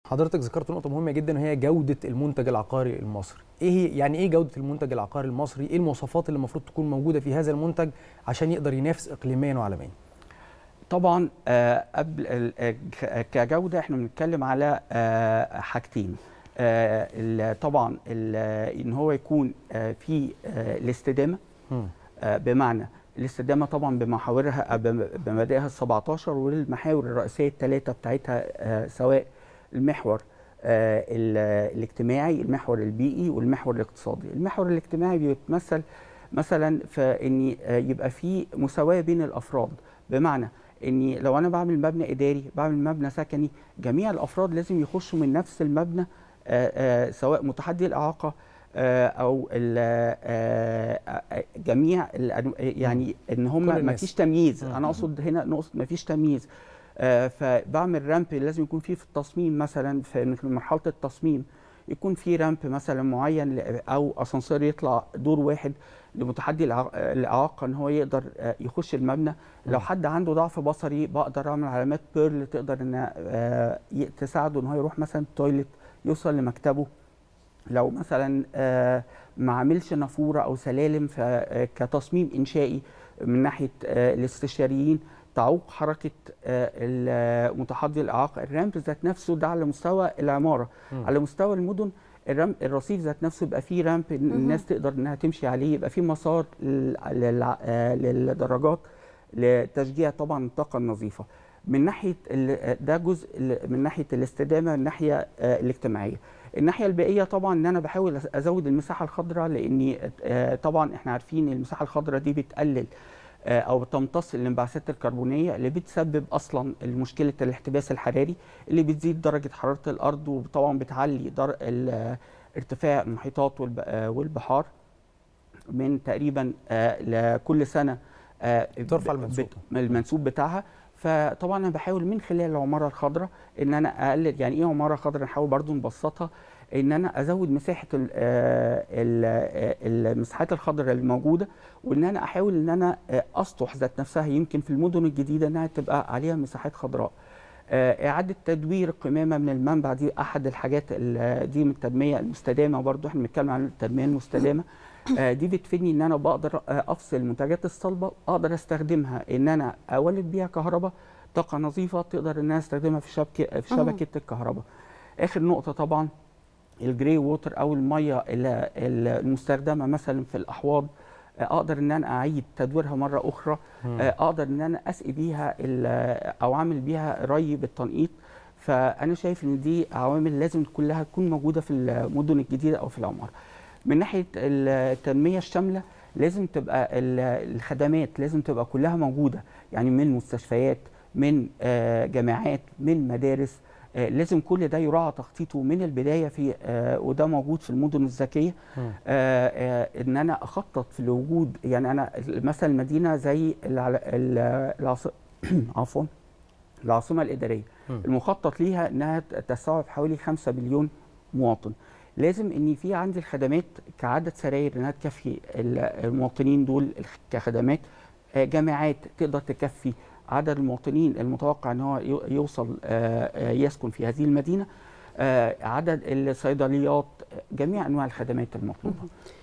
حضرتك ذكرت نقطة مهمة جدا وهي جودة المنتج العقاري المصري. ايه هي يعني ايه جودة المنتج العقاري المصري؟ ايه المواصفات اللي المفروض تكون موجودة في هذا المنتج عشان يقدر ينافس اقليميا وعالميا؟ طبعا آه قبل ال- آه، ك- كجوده احنا بنتكلم على آه حاجتين آه ال- طبعا ال- ان هو يكون آه في آه الاستدامه مم. آه بمعنى الاستدامه طبعا بمحاورها آه، بم- بمبادئها ال 17 والمحاور الرئيسيه الثلاثه بتاعتها آه سواء المحور آه ال- الاجتماعي المحور البيئي والمحور الاقتصادي المحور الاجتماعي بيتمثل مثلا في ان آه، يبقى في مساواه بين الافراد بمعنى اني لو انا بعمل مبنى اداري بعمل مبنى سكني جميع الافراد لازم يخشوا من نفس المبنى آه، آه، سواء متحدي الاعاقه آه، او ال- آه، آه، جميع الأنو- يعني ان هم كل ما الناس. فيش تمييز مم. انا اقصد هنا نقصد ما فيش تمييز آه، فبعمل رامب لازم يكون فيه في التصميم مثلا في مرحله التصميم يكون في رامب مثلا معين ل- او اسانسير يطلع دور واحد لمتحدي الإعاق- الاعاقه ان هو يقدر آه، يخش المبنى لو حد عنده ضعف بصري بقدر اعمل علامات بيرل تقدر ان آه، ي- تساعده ان هو يروح مثلا التويليت يوصل لمكتبه لو مثلا آه، ما عملش نافوره او سلالم ف- آه، كتصميم انشائي من ناحيه آه، الاستشاريين تعوق حركه آه، ال- متحدي الاعاقه الرامب ذات نفسه ده على مستوى العماره مم. على مستوى المدن الرمب الرصيف ذات نفسه يبقى فيه رامب الناس تقدر انها تمشي عليه يبقى فيه مسار لل- للع- آه، للدراجات لتشجيع طبعا الطاقه النظيفه من ناحيه ال- ده جزء ال- من ناحيه الاستدامه من الناحيه آه، الاجتماعيه الناحيه البيئيه طبعا ان انا بحاول أز- ازود المساحه الخضراء لاني آه، طبعا احنا عارفين المساحه الخضراء دي بتقلل آه، او بتمتص الانبعاثات الكربونيه اللي بتسبب اصلا مشكله الاحتباس الحراري اللي بتزيد درجه حراره الارض وطبعا بتعلي در... ال- ارتفاع المحيطات والب... آه، والبحار من تقريبا آه، لكل سنه آه، بترفع ب- المنسوب. بت- المنسوب بتاعها فطبعا انا بحاول من خلال العماره الخضراء ان انا اقلل يعني ايه عماره خضراء نحاول برضو نبسطها ان انا ازود مساحه ال- آه، ال- آه، المساحات الخضراء الموجوده وان انا احاول ان انا آه، اسطح ذات نفسها يمكن في المدن الجديده انها تبقى عليها مساحات خضراء آه، اعاده تدوير القمامه من المنبع دي احد الحاجات ال- دي من التنميه المستدامه برضو احنا بنتكلم عن التنميه المستدامه آه، دي بتفيدني ان انا بقدر آه، افصل المنتجات الصلبه اقدر استخدمها ان انا اولد بيها كهرباء طاقه نظيفه تقدر ان انا استخدمها في شبكه في شبكه الكهرباء اخر نقطه طبعا الجري ووتر او الميه ال- ال- المستخدمه مثلا في الاحواض آه، اقدر ان انا اعيد تدويرها مره اخرى آه، اقدر ان انا اسقي بيها ال- او اعمل بيها ري بالتنقيط فانا شايف ان دي عوامل لازم كلها تكون موجوده في المدن الجديده او في العماره من ناحيه التنميه الشامله لازم تبقى ال- الخدمات لازم تبقى كلها موجوده يعني من مستشفيات من آه، جامعات من مدارس آه، لازم كل ده يراعى تخطيطه من البدايه في آه، وده موجود في المدن الذكيه مم. آه، آه، ان انا اخطط في الوجود يعني انا مثلا مدينه زي الع- ال- العاص- عفوا العاصمه الاداريه مم. المخطط ليها انها تستوعب حوالي 5 مليون مواطن لازم ان في عندي الخدمات كعدد سراير انها تكفي ال- المواطنين دول الخ- كخدمات آه، جامعات تقدر تكفي عدد المواطنين المتوقع ان هو يو- يوصل آه، آه، يسكن في هذه المدينه آه، عدد الصيدليات جميع انواع الخدمات المطلوبه